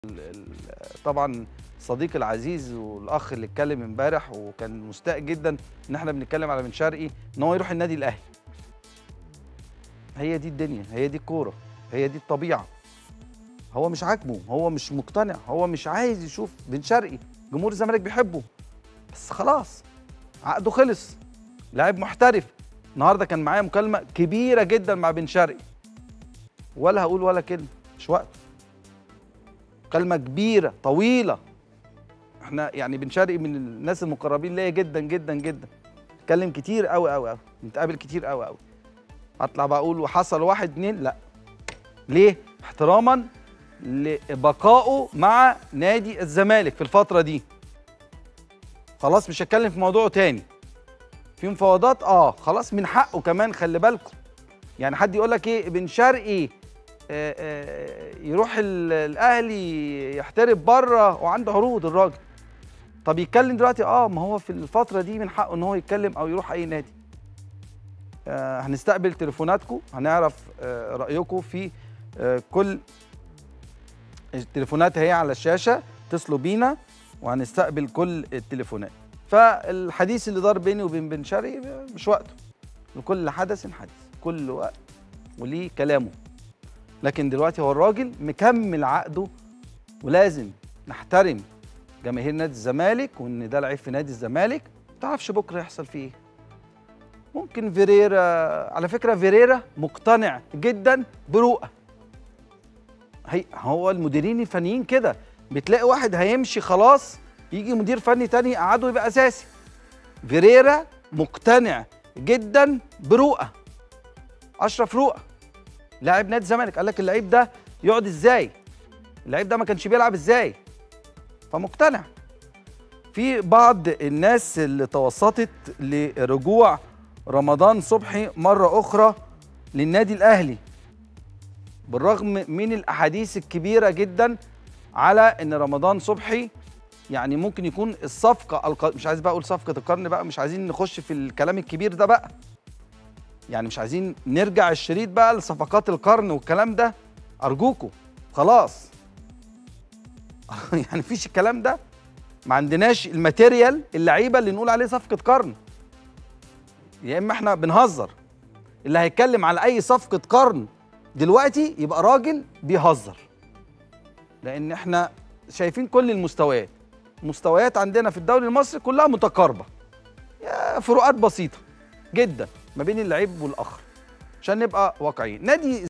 طبعا صديقي العزيز والاخ اللي اتكلم امبارح وكان مستاء جدا ان احنا بنتكلم على بن شرقي ان هو يروح النادي الاهلي هي دي الدنيا هي دي الكوره هي دي الطبيعه هو مش عاجبه هو مش مقتنع هو مش عايز يشوف بن شرقي جمهور الزمالك بيحبه بس خلاص عقده خلص لاعب محترف النهارده كان معايا مكالمه كبيره جدا مع بن شرقي ولا هقول ولا كلمه مش وقت مكالمه كبيره طويله احنا يعني بن شرقي من الناس المقربين ليا جدا جدا جدا اتكلم كتير قوي قوي قوي نتقابل كتير قوي قوي اطلع بقى اقول وحصل واحد اتنين لا ليه احتراما لبقائه مع نادي الزمالك في الفتره دي خلاص مش هتكلم في موضوعه تاني في مفاوضات اه خلاص من حقه كمان خلي بالكم يعني حد يقول لك ايه بن شرقي آه، آه، يروح ال- الاهلي يحترف بره وعنده عروض الراجل طب يتكلم دلوقتي اه ما هو في الفتره دي من حقه ان هو يتكلم او يروح اي نادي آه هنستقبل تليفوناتكم هنعرف آه رايكم في آه كل التليفونات هي على الشاشه اتصلوا بينا وهنستقبل كل التليفونات فالحديث اللي دار بيني وبين بن شرقي مش وقته لكل حدث حديث كل وقت وليه كلامه لكن دلوقتي هو الراجل مكمل عقده ولازم نحترم جماهير نادي الزمالك وان ده لعيب في نادي الزمالك ما تعرفش بكره يحصل فيه ايه ممكن فيريرا على فكره فيريرا مقتنع جدا برؤى هي هو المديرين الفنيين كده بتلاقي واحد هيمشي خلاص يجي مدير فني تاني يقعده يبقى اساسي فيريرا مقتنع جدا برؤى اشرف رؤى لاعب نادي الزمالك قال لك اللعيب ده يقعد ازاي اللعيب ده ما كانش بيلعب ازاي فمقتنع في بعض الناس اللي توسطت لرجوع رمضان صبحي مرة أخرى للنادي الأهلي بالرغم من الأحاديث الكبيرة جدا على أن رمضان صبحي يعني ممكن يكون الصفقة الق... مش عايز بقى أقول صفقة القرن بقى مش عايزين نخش في الكلام الكبير ده بقى يعني مش عايزين نرجع الشريط بقى لصفقات القرن والكلام ده أرجوكوا خلاص يعني مفيش الكلام ده ما عندناش الماتيريال اللعيبه اللي نقول عليه صفقه قرن يا اما احنا بنهزر اللي هيتكلم على اي صفقه قرن دلوقتي يبقى راجل بيهزر لان احنا شايفين كل المستويات مستويات عندنا في الدوري المصري كلها متقاربه يا فروقات بسيطه جدا ما بين اللعيب والاخر عشان نبقى واقعيين نادي